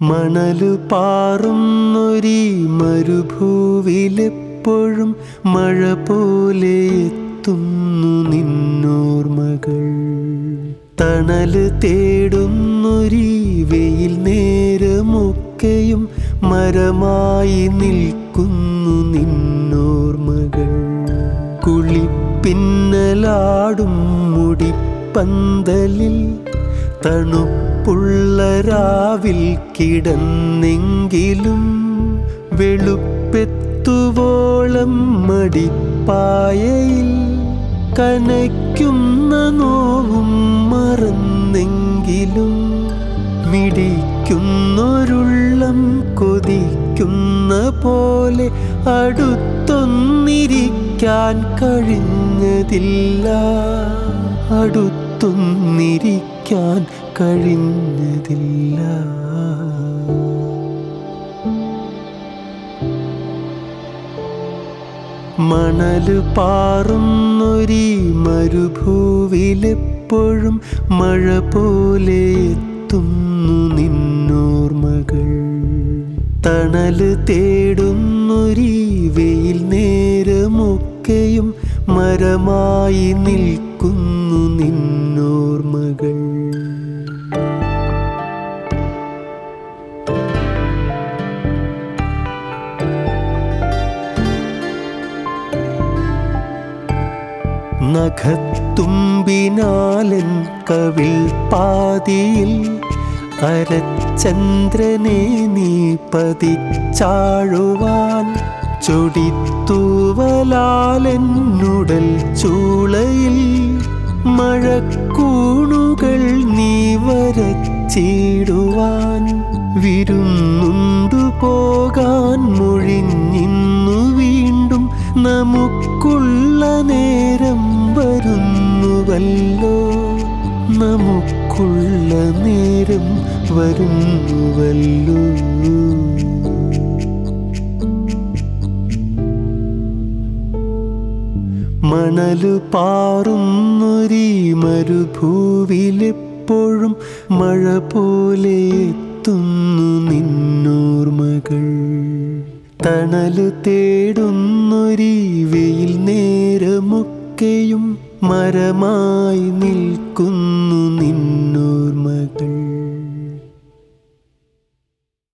മണലു പാറുന്നൊരീ മരുഭൂവിലെപ്പോഴും മഴ പോലെ എത്തുന്നു നിന്നോർമകൾ തണല് തേടുന്നൊരീ വെയിൽ നേരമൊക്കെയും മരമായി നിൽക്കുന്നു നിന്നോർമകൾ കുളിപ്പിന്നലാടും മുടിപ്പന്തലിൽ തണുപ്പുള്ള രാവിൽ കിടന്നെങ്കിലും വെളുപ്പെത്തുവോളം മടിപ്പായയിൽ കനയ്ക്കുന്ന നോവും മറന്നെങ്കിലും മിടിക്കുന്നൊരുള്ളം കൊതിക്കുന്ന പോലെ അടുത്തൊന്നിരിക്കാൻ കഴിഞ്ഞതില്ല അടുത്തൊന്നിരിക്കാൻ കഴിഞ്ഞതില്ല മണല് പാറുന്നൊരീ മരുഭൂവിലെപ്പോഴും മഴ പോലെ എത്തുന്നു നിന്നോർമകൾ തണല് തേടുന്നൊരീ വെയിൽ നേരമൊക്കെയും മരമായി നിൽക്കുന്നു നിന്നോർമകൾ നഖത്തുമ്പിനാലൻ കവിൾ പാതിയിൽ അരചന്ദ്രനെ നീ പതിച്ചാഴുവാൻ ചൊടിത്തൂവലാലെന്നുടൽ ചൂളയിൽ മഴക്കൂണുകൾ നീ വരച്ചിടുവാൻ വിരുന്നുണ്ടു പോകാൻ മൊഴിഞ്ഞിന്നു വീണ്ടും നമുക്കുള്ള നേരം വരുന്നുവല്ലോ നമുക്കുള്ള നേരം വരുന്നുവല്ലോ മണലു പാറുന്നൊരീ മരുഭൂവിലെപ്പോഴും മഴ പോലെ എത്തുന്നു നിന്നോർമകൾ തണല് തേടുന്നൊരീ വെയിൽ നേരമൊക്കെയും മരമായി നിൽക്കുന്നു നിന്നോർമകൾ